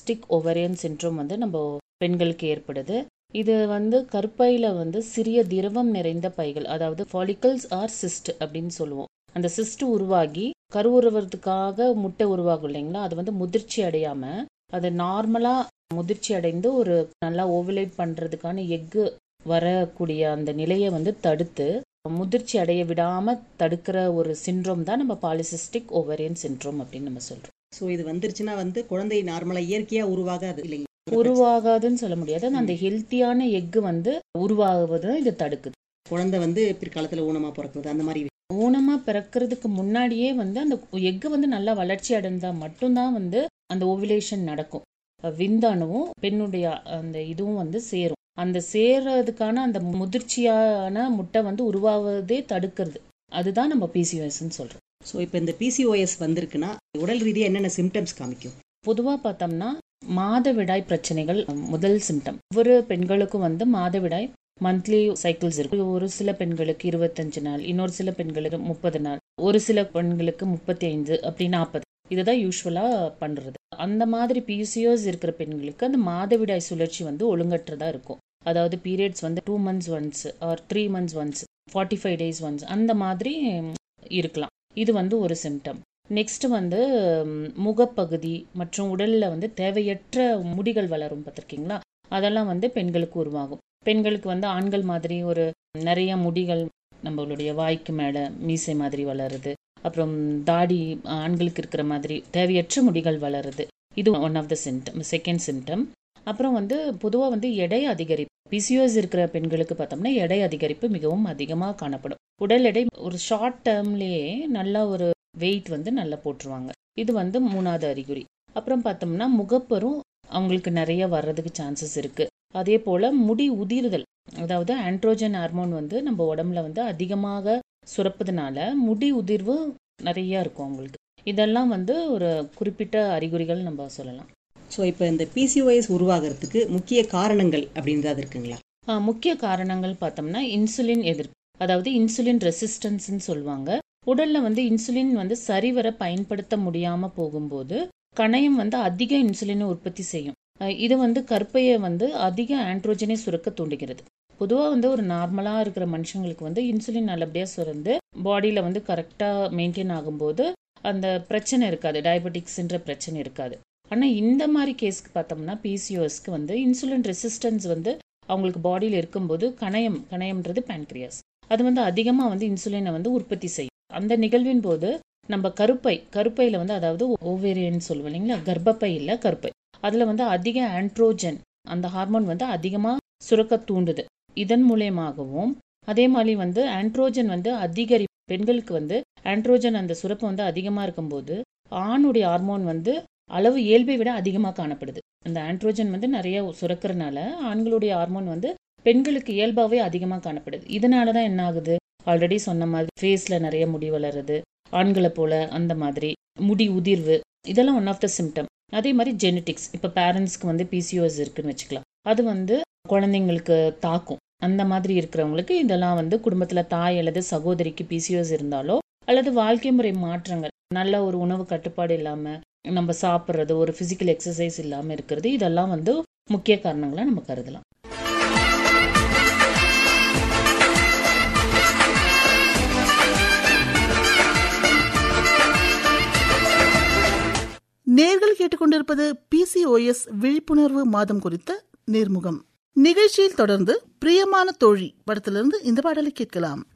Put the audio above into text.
polycystic ovarian syndrome வந்து நம்ம பெண்களுக்கு ஏற்படுது இது வந்து கருப்பையில வந்து சிறிய திரவம் நிறைந்த பைகள் அதாவது ஃபாலிகல்ஸ் ஆர் சிஸ்ட் அப்படின்னு சொல்லுவோம் அந்த சிஸ்ட் உருவாகி கருவுறுவதுக்காக முட்டை உருவாகும் இல்லைங்களா அது வந்து முதிர்ச்சி அடையாம அது நார்மலா முதிர்ச்சி அடைந்து ஒரு நல்லா ஓவலேட் பண்றதுக்கான எக்கு வரக்கூடிய அந்த நிலையை வந்து தடுத்து முதிர்ச்சி அடைய விடாம தடுக்கிற ஒரு சின்ட்ரோம் தான் நம்ம பாலிசிஸ்டிக் ஓவரியன் சின்ட்ரோம் அப்படின்னு நம்ம சொல்றோம் ஸோ இது வந்துருச்சுன்னா வந்து குழந்தை நார்மலா இயற்கையா உருவாகாது இல்லைங்க உருவாகாதுன்னு சொல்ல முடியாது ஆனா அந்த ஹெல்த்தியான எக்கு வந்து உருவாகுவதை இது தடுக்குது குழந்தை வந்து பிற்காலத்துல ஊனமா பிறக்குது அந்த மாதிரி ஊனமா பிறக்கிறதுக்கு முன்னாடியே வந்து அந்த எக்கு வந்து நல்லா வளர்ச்சி அடைந்தா மட்டும்தான் வந்து அந்த ஓவிலேஷன் நடக்கும் விந்தணுவும் பெண்ணுடைய அந்த இதுவும் வந்து சேரும் அந்த சேர்றதுக்கான அந்த முதிர்ச்சியான முட்டை வந்து உருவாவதே தடுக்கிறது அதுதான் நம்ம பிசிஓஎஸ்ன்னு சொல்றோம் ஸோ இப்போ இந்த பிசிஓஎஸ் வந்திருக்குன்னா உடல் ரீதியா என்னென்ன சிம்டம்ஸ் காமிக்கும் பொதுவா பார்த்தோம்னா மாதவிடாய் பிரச்சனைகள் முதல் சிம்டம் ஒவ்வொரு பெண்களுக்கும் வந்து மாதவிடாய் மந்த்லி சைக்கிள்ஸ் இருக்கு ஒரு சில பெண்களுக்கு இருபத்தஞ்சு நாள் இன்னொரு சில பெண்களுக்கு முப்பது நாள் ஒரு சில பெண்களுக்கு முப்பத்தி ஐந்து அப்படி நாற்பது இதுதான் யூஸ்வலா பண்றது அந்த மாதிரி பிசிஓஸ் இருக்கிற பெண்களுக்கு அந்த மாதவிடாய் சுழற்சி வந்து ஒழுங்கற்றதா இருக்கும் அதாவது பீரியட்ஸ் வந்து two months once or three months once forty five days once அந்த மாதிரி இருக்கலாம் இது வந்து ஒரு சிம்டம் நெக்ஸ்ட் வந்து முகப்பகுதி மற்றும் உடல்ல வந்து தேவையற்ற முடிகள் வளரும் பார்த்துருக்கீங்களா அதெல்லாம் வந்து பெண்களுக்கு உருவாகும் பெண்களுக்கு வந்து ஆண்கள் மாதிரி ஒரு நிறைய முடிகள் நம்மளுடைய வாய்க்கு மேல மீசை மாதிரி வளருது அப்புறம் தாடி ஆண்களுக்கு இருக்கிற மாதிரி தேவையற்ற முடிகள் வளருது இது one of the symptom second symptom அப்புறம் வந்து பொதுவாக வந்து எடை அதிகரிப்பு பிசிஓஸ் இருக்கிற பெண்களுக்கு பார்த்தோம்னா எடை அதிகரிப்பு மிகவும் அதிகமாக காணப்படும் உடல் எடை ஒரு ஷார்ட் டேர்ம்லேயே நல்லா ஒரு வெயிட் வந்து நல்லா போட்டுருவாங்க இது வந்து மூணாவது அறிகுறி அப்புறம் பார்த்தோம்னா முகப்பரும் அவங்களுக்கு நிறைய வர்றதுக்கு சான்சஸ் இருக்கு அதே போல முடி உதிர்தல் அதாவது ஆண்ட்ரோஜன் ஹார்மோன் வந்து நம்ம உடம்புல வந்து அதிகமாக சுரப்பதுனால முடி உதிர்வு நிறைய இருக்கும் அவங்களுக்கு இதெல்லாம் வந்து ஒரு குறிப்பிட்ட அறிகுறிகள் நம்ம சொல்லலாம் ஸோ இப்போ இந்த பிசிஓஎஸ் உருவாகிறதுக்கு முக்கிய காரணங்கள் அப்படின்றது இருக்குங்களா முக்கிய காரணங்கள் பார்த்தோம்னா இன்சுலின் எதிர்ப்பு அதாவது இன்சுலின் ரெசிஸ்டன்ஸ்ன்னு சொல்லுவாங்க உடல்ல வந்து இன்சுலின் வந்து சரிவர பயன்படுத்த முடியாம போகும்போது கணையம் வந்து அதிக இன்சுலினை உற்பத்தி செய்யும் இது வந்து கற்பையை வந்து அதிக ஆண்ட்ரோஜனை சுரக்க தூண்டுகிறது பொதுவாக வந்து ஒரு நார்மலாக இருக்கிற மனுஷங்களுக்கு வந்து இன்சுலின் நல்லபடியாக சுரந்து பாடியில் வந்து கரெக்டாக மெயின்டைன் ஆகும்போது அந்த பிரச்சனை இருக்காது டயபெட்டிக்ஸ்ன்ற பிரச்சனை இருக்காது ஆனால் இந்த மாதிரி கேஸ்க்கு பார்த்தோம்னா பிசிஓஸ்க்கு வந்து இன்சுலின் ரெசிஸ்டன்ஸ் வந்து அவங்களுக்கு பாடியில் இருக்கும்போது கணையம் கணையம்ன்றது பேன்க்ரியாஸ் அது வந்து அதிகமாக வந்து இன்சுலினை வந்து உற்பத்தி செய்யும் அந்த நிகழ்வின் போது நம்ம கருப்பை கருப்பையில் வந்து அதாவது ஓவேரியன் சொல்லுவோம் இல்லைங்களா கர்ப்பப்பை இல்லை கருப்பை அதில் வந்து அதிக ஆண்ட்ரோஜன் அந்த ஹார்மோன் வந்து அதிகமாக சுரக்க தூண்டுது இதன் மூலியமாகவும் அதே மாதிரி வந்து ஆண்ட்ரோஜன் வந்து அதிகரி பெண்களுக்கு வந்து ஆண்ட்ரோஜன் அந்த சுரப்பு வந்து அதிகமாக இருக்கும்போது ஆணுடைய ஹார்மோன் வந்து அளவு இயல்பை விட அதிகமாக காணப்படுது அந்த ஆண்ட்ரோஜன் வந்து நிறைய சுரக்கிறனால ஆண்களுடைய ஹார்மோன் வந்து பெண்களுக்கு இயல்பாகவே அதிகமாக காணப்படுது இதனால தான் என்ன ஆகுது ஆல்ரெடி சொன்ன மாதிரி ஃபேஸில் நிறைய முடி வளருது ஆண்களை போல அந்த மாதிரி முடி உதிர்வு இதெல்லாம் ஒன் ஆஃப் த சிம்டம் அதே மாதிரி ஜெனட்டிக்ஸ் இப்போ பேரண்ட்ஸ்க்கு வந்து பிசிஓஸ் இருக்குன்னு வச்சுக்கலாம் அது வந்து குழந்தைங்களுக்கு தாக்கும் அந்த மாதிரி இருக்கிறவங்களுக்கு இதெல்லாம் வந்து குடும்பத்தில் தாய் அல்லது சகோதரிக்கு பிசிஓஸ் இருந்தாலோ அல்லது வாழ்க்கை முறை மாற்றங்கள் நல்ல ஒரு உணவு கட்டுப்பாடு இல்லாமல் நம்ம சாப்பிட்றது ஒரு ஃபிசிக்கல் எக்ஸசைஸ் இல்லாமல் இருக்கிறது இதெல்லாம் வந்து முக்கிய காரணங்களாக நம்ம கருதலாம் நேர்கள் கேட்டுக்கொண்டிருப்பது பிசிஓஎஸ் விழிப்புணர்வு மாதம் குறித்த நேர்முகம் நிகழ்ச்சியில் தொடர்ந்து பிரியமான தோழி படத்திலிருந்து இந்த பாடலை கேட்கலாம்